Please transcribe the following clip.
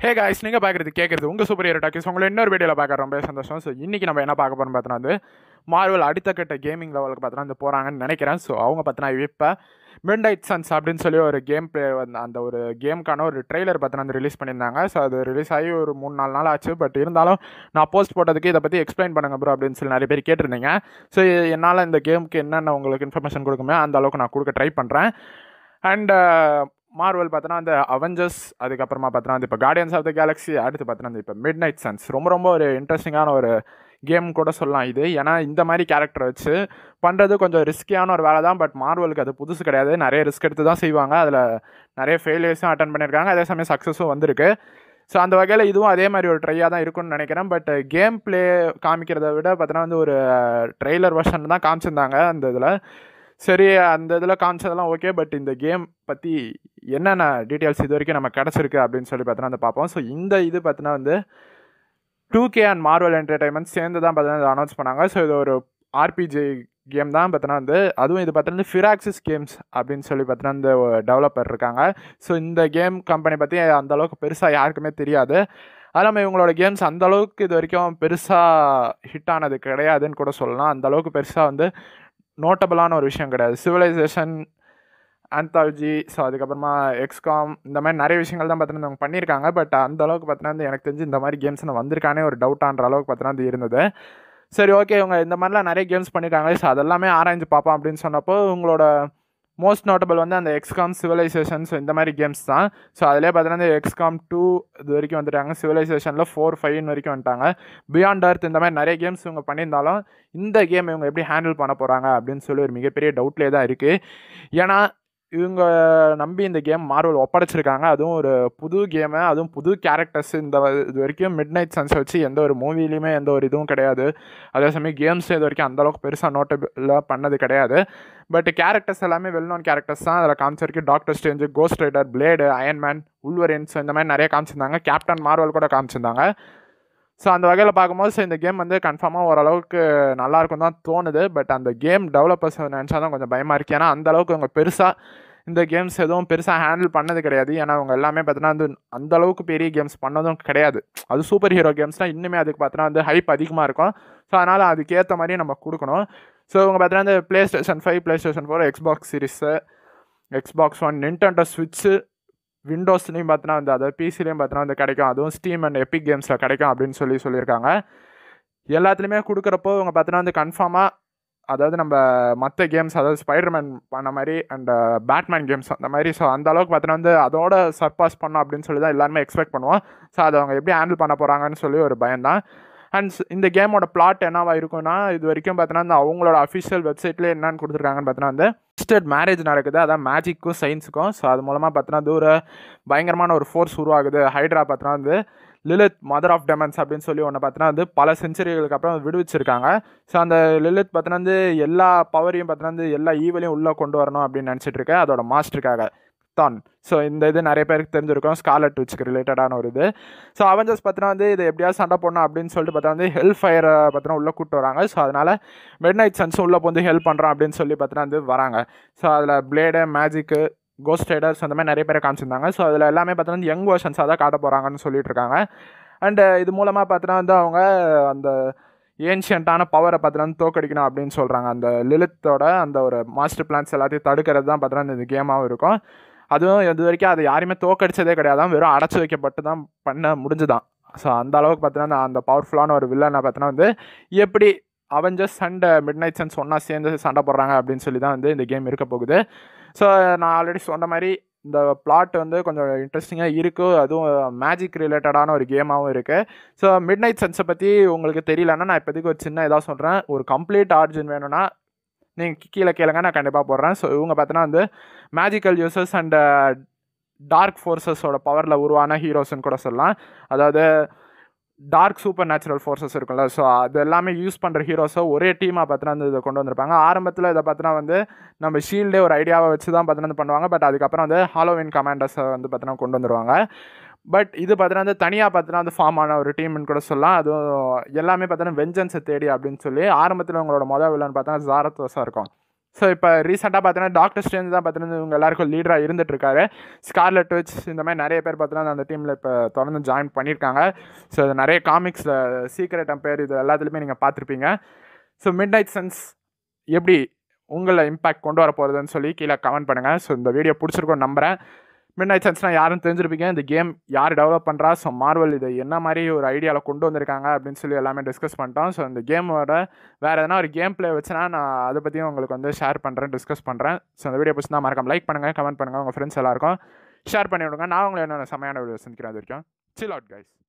hey guys நீங்கள் பார்க்குறது கேட்குறது உங்கள் சூப்பர் ஹீரோ டாக்கிஸ் உங்களை இன்னொரு வீடியோவில் பார்க்குற ரொம்ப சந்தோஷம் ஸோ இன்றைக்கி நம்ம என்ன பார்க்க போகிறோம் பார்த்தோன்னா வந்து மார்வல் அடுத்த கட்ட கேமிங் லெவலுக்கு பார்த்தோன்னா வந்து போகிறாங்கன்னு நினைக்கிறேன் ஸோ அவங்க பார்த்தோன்னா இப்போ மிட் சன்ஸ் அப்படின்னு சொல்லி ஒரு கேம் ப்ளே வந்து அந்த ஒரு கேமுக்கான ஒரு ட்ரெய்லர் பார்த்தோன்னா வந்து ரிலீஸ் பண்ணியிருந்தாங்க ஸோ அது ரிலீஸ் ஆகி ஒரு மூணு நாலு நாள் ஆச்சு பட் இருந்தாலும் நான் போஸ்ட் போட்டதுக்கு இதை பற்றி எக்ஸ்பிளைன் பண்ணுங்க ப்ரோ அப்படின்னு சொல்லி நிறைய பேர் கேட்டிருந்தீங்க ஸோ என்னால் இந்த கேமுக்கு என்னென்ன உங்களுக்கு இன்ஃபர்மேஷன் கொடுக்குமே அந்த அளவுக்கு நான் கொடுக்க ட்ரை பண்ணுறேன் அண்ட் மார்வல் பார்த்தோன்னா அந்த அவெஞ்சர்ஸ் அதுக்கப்புறமா பார்த்தோன்னா வந்து இப்போ கார்டியன்ஸ் ஆஃப் த கேலக்ஸி அடுத்து பார்த்தோன்னா வந்து இப்போ மிட் நைட் சன்ஸ் ரொம்ப ரொம்ப ஒரு இன்ட்ரெஸ்டிங்கான ஒரு கேம் கூட சொல்லலாம் இது ஏன்னா இந்த மாதிரி கேரக்டரை வச்சு பண்ணுறது கொஞ்சம் ரிஸ்கியான ஒரு வேலை தான் பட் மார்வலுக்கு அது புதுசு கிடையாது நிறைய ரிஸ்க் எடுத்து தான் செய்வாங்க அதில் நிறைய ஃபெயிலியர்ஸும் அட்டன் பண்ணியிருக்காங்க அதே சமயம் சக்ஸஸும் வந்திருக்கு ஸோ அந்த வகையில் இதுவும் அதே மாதிரி ஒரு ட்ரையாக தான் இருக்கும்னு நினைக்கிறேன் பட் கேம் ப்ளே காமிக்கிறத விட பார்த்தோன்னா வந்து ஒரு ட்ரெய்லர் வெர்ஷன் தான் காமிச்சிருந்தாங்க அந்த இதில் சரி அந்த இதில் காமிச்சதெல்லாம் ஓகே பட் இந்த கேம் பற்றி என்னென்ன டீட்டெயில்ஸ் இது வரைக்கும் நம்ம கிடச்சிருக்கு அப்படின்னு சொல்லி பார்த்தோன்னா வந்து பார்ப்போம் ஸோ இந்த இது பார்த்தோன்னா வந்து two K and Marvel entertainment சேர்ந்து தான் பார்த்தீங்கன்னா அனௌன்ஸ் பண்ணாங்க ஸோ இது ஒரு ஆர்பிஜி கேம் தான் பார்த்தோன்னா வந்து அதுவும் இது பார்த்தீங்கன்னா ஃபிராக்சிஸ் கேம்ஸ் அப்படின்னு சொல்லி பார்த்தீங்கன்னா இந்த டெவலப்பர் இருக்காங்க ஸோ இந்த கேம் கம்பெனி பற்றி அந்தளவுக்கு பெருசாக யாருக்குமே தெரியாது அது இல்லாமல் இவங்களோட கேம்ஸ் அந்த அளவுக்கு இது வரைக்கும் பெருசாக ஹிட் ஆனது கிடையாதுன்னு கூட சொல்லலாம் அந்த அளவுக்கு பெருசாக வந்து நோட்டபுளான ஒரு விஷயம் கிடையாது சிவிலைசேஷன் ஆந்தாலஜி ஸோ அதுக்கப்புறமா எக்ஸ்காம் இந்த மாதிரி நிறைய விஷயங்கள் தான் பார்த்தீங்கன்னா அவங்க பண்ணியிருக்காங்க பட் அந்த அளவுக்கு பார்த்தீங்கன்னா எனக்கு தெரிஞ்சு இந்த மாதிரி கேம்ஸ் வந்திருக்கானே ஒரு டவுட்டான்ற அளவுக்கு பார்த்தீங்கன்னா இருந்தது சரி ஓகே இவங்க இந்த மாதிரிலாம் நிறைய கேம்ஸ் பண்ணியிருக்காங்க ஸோ அதெல்லாமே ஆராய்ஞ்சு பார்ப்போம் அப்படின்னு சொன்னப்போ உங்களோட மோஸ்ட் நோட்டபிள் வந்து அந்த எக்ஸ்காம் சிவிலைசேஷன் ஸோ இந்த மாதிரி கேம்ஸ் தான் ஸோ அதிலே பார்த்தீங்கன்னா இந்த எக்ஸ்காம் டூ இது வரைக்கும் வந்துட்டாங்க சிவிலைசேஷனில் ஃபோர் ஃபைவ் வரைக்கும் வந்துட்டாங்க பியாண்ட் அர்த் இந்த மாதிரி நிறைய கேம்ஸ் இவங்க பண்ணியிருந்தாலும் இந்த கேம் இவங்க எப்படி ஹேண்டில் பண்ண போகிறாங்க அப்படின்னு சொல்லி ஒரு மிகப்பெரிய டவுட்லேயே தான் இருக்குது ஏன்னா இவங்க நம்பி இந்த கேம் மார்வல் ஒப்படைச்சிருக்காங்க அதுவும் ஒரு புது கேமு அதுவும் புது கேரக்டர்ஸ் இந்த இது வரைக்கும் மிட் நைட் சன்ஸ் வச்சு எந்த ஒரு மூவிலையுமே எந்த ஒரு இதுவும் கிடையாது அதே சமயம் கேம்ஸ் இது வரைக்கும் அந்தளவுக்கு பெருசாக நோட்டபிளாக பண்ணது கிடையாது பட் கேரக்டர்ஸ் எல்லாமே வெல் நோன் கேரக்டர்ஸ் தான் அதில் காமிச்சிருக்கு Doctor Strange Ghost Rider Blade Iron Man Wolverines இந்த மாதிரி நிறைய காமிச்சிருந்தாங்க கேப்டன் மார்வல் கூட காமிச்சிருந்தாங்க ஸோ அந்த வகையில் பார்க்கும்போது ஸோ இந்த கேம் வந்து கன்ஃபார்மாக ஓரளவுக்கு நல்லாயிருக்கும் தான் தோணுது பட் அந்த கேம் டெவலப்பர்ஸ் நினச்சா தான் கொஞ்சம் பயமாக இருக்குது ஏன்னா அந்தளவுக்கு அவங்க பெருசாக இந்த கேம்ஸ் எதுவும் பெருசாக ஹேண்டில் பண்ணது கிடையாது ஏன்னா அவங்க எல்லாமே பார்த்தீங்கன்னா வந்து அந்த அளவுக்கு பெரிய கேம்ஸ் பண்ணதும் கிடையாது அது சூப்பர் ஹீரோ கேம்ஸ்னால் இன்னுமே அதுக்கு பார்த்தீங்கன்னா வந்து ஹைப் அதிகமாக இருக்கும் ஸோ அதனால் அதுக்கேற்ற மாதிரி நம்ம கொடுக்கணும் ஸோ இவங்க பார்த்தீங்கன்னா இந்த PlayStation five PlayStation four Xbox series Xbox one Nintendo ஸ்விட்ச்சு விண்டோஸ்லேயும் பார்த்தீங்கன்னா வந்து அதாவது பிசிலையும் பார்த்தீங்கன்னா வந்து கிடைக்கும் அதுவும் ஸ்டீம் அண்ட் எபிக் கேம்ஸில் கிடைக்கும் அப்படின்னு சொல்லி சொல்லியிருக்காங்க எல்லாத்துலேயுமே கொடுக்குறப்போ இவங்க பார்த்தீங்கன்னா வந்து கன்ஃபார்மாக அதாவது நம்ம மற்ற கேம்ஸ் அதாவது ஸ்பைடர்மேன் பண்ண மாதிரி அண்ட் பேட்மேன் கேம்ஸ் அந்த மாதிரி ஸோ அந்த அளவுக்கு பார்த்தீங்கன்னா வந்து அதோட சர்பாஸ் பண்ணோம் அப்படின்னு சொல்லி தான் எல்லாருமே எக்ஸ்பெக்ட் பண்ணுவோம் ஸோ அதை அவங்க எப்படி ஹேண்டில் பண்ண போகிறாங்கன்னு சொல்லி ஒரு பயம் தான் அண்ட் இந்த கேமோட பிளாட் என்னவா இருக்கும்னா இது வரைக்கும் பார்த்தீங்கன்னா அவங்களோட அஃபிஷியல் வெப்சைட்லேயே என்னன்னு கொடுத்துருக்காங்கன்னு பார்த்தீங்கன்னா வந்து ரிஜிஸ்டர்ட் மேரேஜ் நடக்குது அதான் மேஜிக்கும் சயின்ஸுக்கும் ஸோ அது மூலமாக பார்த்தீங்கன்னா அது ஒரு பயங்கரமான ஒரு ஃபோர்ஸ் உருவாகுது ஹைட்ரா பார்த்தீங்கன்னா வந்து லிலித் மதர் ஆஃப் டெமன்ஸ் அப்படின்னு சொல்லி ஒன்று பார்த்தீங்கன்னா வந்து பல செஞ்சுரிகளுக்கு அப்புறம் விடுவிச்சிருக்காங்க ஸோ அந்த லிலித் பார்த்தீங்கன்னா வந்து எல்லா பவரையும் பார்த்தீங்கன்னா வந்து எல்லா ஈவலையும் உள்ளே கொண்டு வரணும் அப்படின்னு நினச்சிட்டு இருக்கேன் அதோட மாஸ்டருக்காக தான் ஸோ இந்த இது நிறைய பேருக்கு தெரிஞ்சிருக்கும் ஸ்காலட் விச்சுக்கு ரிலேட்டடான ஒரு இது ஸோ அவெஞ்சர்ஸ் பார்த்தீங்கன்னா வந்து இது எப்படியாவது சண்டை போடணும் அப்படின்னு சொல்லிட்டு பார்த்தா வந்து ஹெல்ப் ஃபயரை பார்த்தீங்கன்னா உள்ளே கூப்பிட்டு வராங்க ஸோ அதனால் மிட் நைட் சன்ஸும் உள்ளே வந்து ஹெல்ப் பண்ணுறோம் அப்படின்னு சொல்லி பார்த்தீங்கன்னா வந்து வராங்க ஸோ அதில் பிளேடு மேஜிக்கு கோஸ்ட் ரைடர்ஸ் அந்த மாதிரி நிறைய பேரை காமிச்சிருந்தாங்க ஸோ அதில் எல்லாமே பார்த்தீங்கன்னா யங் வேர்ஷன்ஸாக தான் காட்ட போகிறாங்கன்னு சொல்லிட்டு இருக்காங்க அண்டு இது மூலமாக பார்த்தீங்கன்னா வந்து அவங்க அந்த ஏன்ஷியண்ட்டான பவரை பார்த்தீங்கன்னா தோக்கடிக்கணும் அப்படின்னு சொல்கிறாங்க அந்த லிலித்தோட அந்த ஒரு மாஸ்டர் பிளான்ஸ் எல்லாத்தையும் தடுக்கிறது தான் பார்த்தீங்கன்னா இந்த கேமாகவும் இருக்கும் அதுவும் இது வரைக்கும் அது யாருமே தோக்கடிச்சதே கிடையாது வெறும் அடைச்சி வைக்கப்பட்டு தான் பண்ண முடிஞ்சுதான் ஸோ அந்த அளவுக்கு பார்த்தீங்கன்னா அந்த பவர்ஃபுல்லான ஒரு வில்லனை பார்த்தீங்கன்னா வந்து எப்படி Avengers and Midnight Suns ஒன்றா சேர்ந்து சண்டை போடுறாங்க அப்படின்னு சொல்லி தான் வந்து இந்த கேம் இருக்க போகுது ஸோ நான் ஆல்ரெடி சொன்ன மாதிரி இந்த பிளாட் வந்து கொஞ்சம் இன்ட்ரெஸ்டிங்காக இருக்குது அதுவும் மேஜிக் ரிலேட்டடான ஒரு கேமாகவும் இருக்குது ஸோ மிட் நைட் சன்ஸை பற்றி உங்களுக்கு தெரியலன்னா நான் இப்போதைக்கு ஒரு சின்ன இதாக சொல்கிறேன் ஒரு கம்ப்ளீட் ஆர்ஜின் வேணும்னா நீங்கள் கீழே கேளுங்க நான் கண்டிப்பாக போடுறேன் ஸோ இவங்க பார்த்தீங்கன்னா வந்து மேஜிக்கல் யூசர்ஸ் அண்ட் டார்க் ஃபோர்ஸஸோட பவரில் உருவான ஹீரோஸ்ன்னு கூட சொல்லலாம் அதாவது டார்க் சூப்பர் நேச்சுரல் ஃபோர்ஸஸ் இருக்கும்ல ஸோ அது எல்லாமே யூஸ் பண்ணுற ஹீரோஸை ஒரே டீமாக பார்த்தினா வந்து இதை கொண்டு வந்திருப்பாங்க ஆரம்பத்தில் இதை பார்த்தினா வந்து நம்ம ஷீல்டே ஒரு ஐடியாவை வச்சு தான் பார்த்தினா பண்ணுவாங்க பட் அதுக்கப்புறம் வந்து ஹாலோவின் கமாண்டர்ஸை வந்து பார்த்தினா கொண்டு வந்துருவாங்க பட் இது பார்த்தீங்கன்னா வந்து தனியாக பார்த்தீங்கன்னா வந்து ஃபார்ம் ஆன ஒரு டீம்னு கூட சொல்லலாம் அதுவும் எல்லாமே பார்த்தீங்கன்னா வெஞ்சன்ஸை தேடி அப்படின்னு சொல்லி ஆரம்பத்தில் உங்களோட மொதல் வில்லன் பார்த்தா ஜாரத்வஸாக இருக்கும் ஸோ இப்போ ரீசெண்டாக பார்த்தீங்கன்னா டாக்டர் ஸ்ட்ரேஞ்ச் தான் பார்த்தீங்கன்னா இவங்க எல்லாருக்கும் லீடராக இருந்துட்டு இருக்காரு ஸ்கார்லெட் விச் இந்த மாதிரி நிறைய பேர் பார்த்தீங்கன்னா அந்த டீமில் இப்போ தொடர்ந்து ஜாயின் பண்ணியிருக்காங்க ஸோ அது நிறைய காமிக்ஸில் சீக்ரெட் அம்பேர் இது எல்லாத்துலேயுமே நீங்கள் பார்த்துருப்பீங்க ஸோ மிட் நைட் சன்ஸ் எப்படி உங்களை இம்பாக்ட் கொண்டு வர போகிறதுன்னு சொல்லி கீழே கமெண்ட் பண்ணுங்கள் ஸோ இந்த வீடியோ பிடிச்சிருக்கோம் நம்புகிறேன் மிட் நைட் சன்ஸ்னால் யாருன்னு தெரிஞ்சிருப்பீங்க இந்த கேம் யார் டெவலப் பண்ணுறா ஸோ மார்வல் இதை என்ன மாதிரி ஒரு ஐடியாவில் கொண்டு வந்திருக்காங்க அப்படின்னு சொல்லி எல்லாமே டிஸ்கஸ் பண்ணிட்டோம் ஸோ இந்த கேமோட வேறு எதனா ஒரு கேம் ப்ளே வச்சுனா நான் அதை பற்றியும் உங்களுக்கு வந்து ஷேர் பண்ணுறேன் டிஸ்கஸ் பண்ணுறேன் ஸோ அந்த வீடியோ பிடிச்சிருந்தா மறக்காம லைக் பண்ணுங்கள் கமெண்ட் பண்ணுங்கள் உங்கள் ஃப்ரெண்ட்ஸ் எல்லாருக்கும் ஷேர் பண்ணி விடுங்க நான் உங்களை என்ன செமையான வீடியோ சந்திக்கிறேன் அது வரைக்கும் சில் அவுட் கைஸ்